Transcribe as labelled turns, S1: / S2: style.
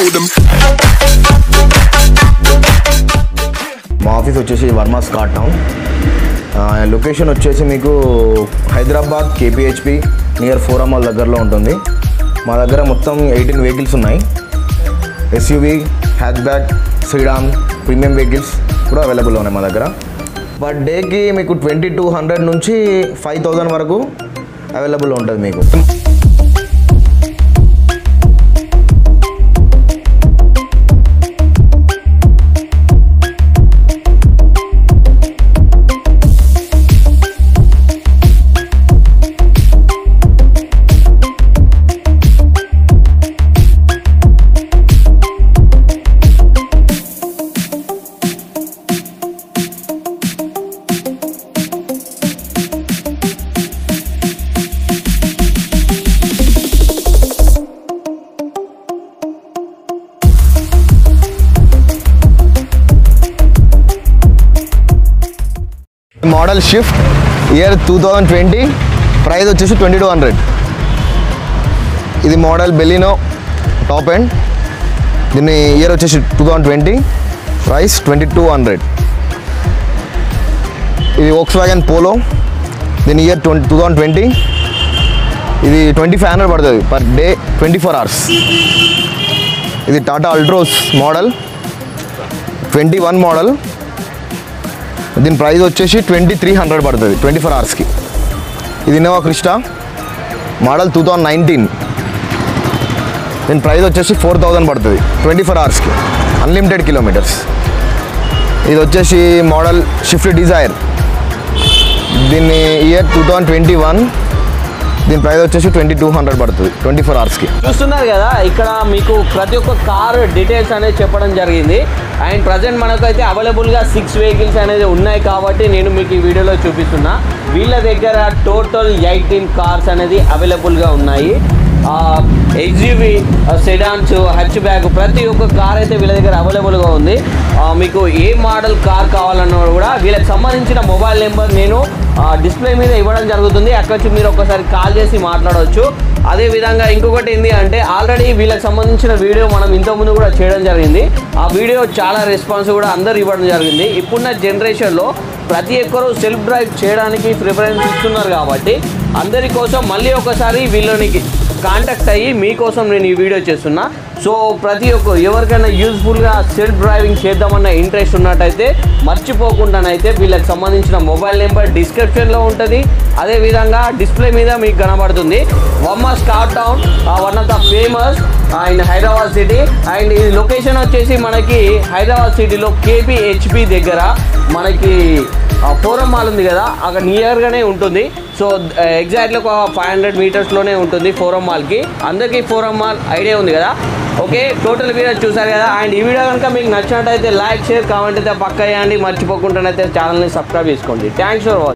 S1: them.
S2: మా office వచ్చేసి వర్మ స్కాట్ టౌన్ ఆ, లొకేషన్ వచ్చేసి మీకు Hyderabad KPHB near Forum mall దగ్గరలో ఉంటుంది మా దగ్గర మొత్తం ఎయిటీన్ వెహికల్స్ ఉన్నాయి SUV hatchback sedan premium vehicles కూడా అవైలబుల్ ఉన్నాయి మా దగ్గర పర్ డేకి మీకు ట్వంటీ టూ హండ్రెడ్ నుంచి ఫైవ్ థౌజండ్ వరకు అవైలబుల్ ఉంటుంది మీకు model Swift year two thousand twenty price వచ్చేసి ట్వంటీ టూ హండ్రెడ్ ఇది మోడల్ బెలినో టాప్ ఎండ్ దీన్ని ఇయర్ వచ్చేసి two thousand twenty price twenty two hundred ఇది ఓక్స్ వ్యాగన్ పోలో దీని year twenty two thousand twenty ఇది twenty five hundred పడుతుంది per day twenty four hours ఇది Tata Altroz model twenty one model దీని price వచ్చేసి twenty three hundred పడుతుంది twenty four అవర్స్కి ఇది Innova Crysta model two thousand nineteen దీని ప్రైస్ వచ్చేసి ఫోర్ థౌజండ్ పడుతుంది ట్వంటీ ఫోర్ అవర్స్కి అన్లిమిటెడ్ కిలోమీటర్స్ ఇది వచ్చేసి మోడల్ షిఫ్ట్ డిజైర్ దీన్ని year two thousand twenty one దీని ప్రైస్ వచ్చేసి ట్వంటీ టూ హండ్రెడ్ పడుతుంది ట్వంటీ ఫోర్ అవర్స్కి
S3: చూస్తున్నారు కదా ఇక్కడ మీకు ప్రతి ఒక్క కార్ డీటెయిల్స్ అనేది చెప్పడం జరిగింది అండ్ ప్రజెంట్ మనకైతే అవైలబుల్గా సిక్స్ వెహికల్స్ అనేది ఉన్నాయి కాబట్టి నేను మీకు ఈ వీడియోలో చూపిస్తున్నా వీళ్ళ దగ్గర టోటల్ ఎయిటీన్ కార్స్ అనేది అవైలబుల్గా ఉన్నాయి ఎగ్జివి సెడాన్స్ హచ్ బ్యాగ్ ప్రతి ఒక్క కార్ అయితే వీళ్ళ దగ్గర అవైలబుల్గా ఉంది ఆ, మీకు ఏ మోడల్ కార్ కావాలన్నా కూడా వీళ్ళకి సంబంధించిన మొబైల్ నెంబర్ నేను డిస్ప్లే మీద ఇవ్వడం జరుగుతుంది అక్కడ నుంచి మీరు ఒకసారి కాల్ చేసి మాట్లాడవచ్చు అదే విధంగా ఇంకొకటి ఏంటి అంటే ఆల్రెడీ వీళ్ళకి సంబంధించిన వీడియో మనం ఇంతకుముందు కూడా చేయడం జరిగింది ఆ వీడియో చాలా రెస్పాన్స్ కూడా అందరు ఇవ్వడం జరిగింది ఇప్పుడున్న జనరేషన్లో ప్రతి ఒక్కరూ సెల్ఫ్ డ్రైవ్ చేయడానికి ప్రిఫరెన్స్ ఇస్తున్నారు కాబట్టి అందరి కోసం మళ్ళీ ఒకసారి వీళ్ళని కాంటాక్ట్ అయ్యి మీకోసం నేను ఈ వీడియో చేస్తున్నా సో ప్రతి ఒక్క ఎవరికైనా యూజ్ఫుల్గా సెల్ఫ్ డ్రైవింగ్ చేద్దామన్న ఇంట్రెస్ట్ ఉన్నట్టయితే మర్చిపోకుండానైతే వీళ్ళకి సంబంధించిన మొబైల్ నెంబర్ డిస్క్రిప్షన్లో ఉంటుంది అదేవిధంగా డిస్ప్లే మీద మీకు కనబడుతుంది వమ్మ Scott Town one of the famous in Hyderabad city and ఈ లొకేషన్ వచ్చేసి మనకి హైదరాబాద్ సిటీలో కేపీహెచ్పి దగ్గర మనకి ఫోరం మాల్ ఉంది కదా అక్కడ నియర్గానే ఉంటుంది సో ఎగ్జాక్ట్లీ ఒక ఫైవ్ హండ్రెడ్ మీటర్స్లోనే ఉంటుంది ఫోరం మాల్కి అందరికీ ఫోరం మాల్ ఐడియా ఉంది కదా ఓకే టోటల్ వీడియో చూసారు కదా అండ్ ఈ వీడియో కనుక మీకు నచ్చినట్టయితే లైక్ షేర్ కామెంట్ అయితే పక్క చేయండి మర్చిపోకుండా అయితే ఛానల్ని సబ్స్క్రైబ్ చేసుకోండి థ్యాంక్స్ ఫర్ వాచింగ్